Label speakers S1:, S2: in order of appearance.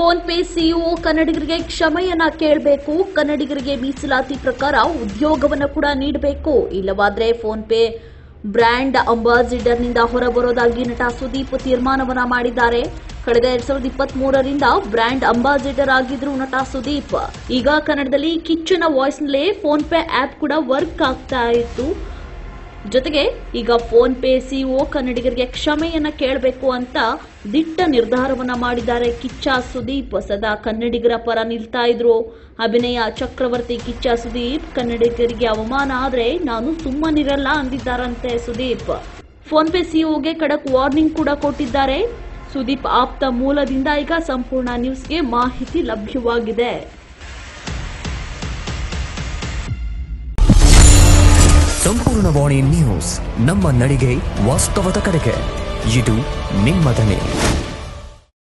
S1: phone pay CEO ಕನ್ನಡಿಗರಿಗೆ ಕ್ಷಮೆಯನ್ನ ಕೇಳಬೇಕು ಕನ್ನಡಿಗರಿಗೆ ಮೀಸಲಾತಿ ಪ್ರಕಾರ ಉದ್ಯೋಗವನ್ನು ಕೂಡ ನೀಡಬೇಕು ಇಲ್ಲವಾದ್ರೆ ಫೋನ್ ಪೇ ಬ್ರ್ಯಾಂಡ್ ಅಂಬಾಸಿಡರ್ನಿಂದ ಹೊರಬರೋದಾಗಿ ನಟ ಸುದೀಪ್ ತೀರ್ಮಾನವನ್ನ ಮಾಡಿದ್ದಾರೆ ಕಳೆದ ಎರಡ್ ಸಾವಿರದ ಇಪ್ಪತ್ತ್ ಮೂರರಿಂದ ಬ್ರ್ಯಾಂಡ್ ಅಂಬಾಸಿಡರ್ ಆಗಿದ್ರು ನಟ ಸುದೀಪ್ ಈಗ ಕನ್ನಡದಲ್ಲಿ ಕಿಚ್ಚನ ವಾಯ್ಸ್ನಲ್ಲೇ ಫೋನ್ ಪೇ ಆಪ್ ಕೂಡ ವರ್ಕ್ ಆಗ್ತಾ ಇತ್ತು ಜೊತೆಗೆ ಈಗ ಫೋನ್ ಪೇ ಸಿಒ ಕನ್ನಡಿಗರಿಗೆ ಕ್ಷಮೆಯನ್ನ ಕೇಳಬೇಕು ಅಂತ ದಿಟ್ಟ ನಿರ್ಧಾರವನ್ನ ಮಾಡಿದ್ದಾರೆ ಕಿಚ್ಚ ಸುದೀಪ್ ಸದಾ ಕನ್ನಡಿಗರ ಪರ ನಿಲ್ತಾ ಇದ್ರು ಅಭಿನಯ ಚಕ್ರವರ್ತಿ ಕಿಚ್ಚ ಸುದೀಪ್ ಕನ್ನಡಿಗರಿಗೆ ಅವಮಾನ ಆದ್ರೆ ನಾನು ಸುಮ್ಮನಿರಲ್ಲ ಅಂದಿದ್ದಾರಂತೆ ಸುದೀಪ್ ಫೋನ್ ಪೇ ಸಿಇಒಗೆ ಖಡಕ್ ವಾರ್ನಿಂಗ್ ಕೂಡ ಕೊಟ್ಟಿದ್ದಾರೆ ಸುದೀಪ್ ಆಪ್ತ ಮೂಲದಿಂದ ಈಗ ಸಂಪೂರ್ಣ ನ್ಯೂಸ್ಗೆ ಮಾಹಿತಿ ಲಭ್ಯವಾಗಿದೆ
S2: ಸಂಪೂರ್ಣ ವಾಣಿ ನ್ಯೂಸ್ ನಮ್ಮ ನಡಿಗೆ ವಾಸ್ತವದ ಕಡೆಗೆ ಇದು ನಿಮ್ಮ ಧ್ವನಿ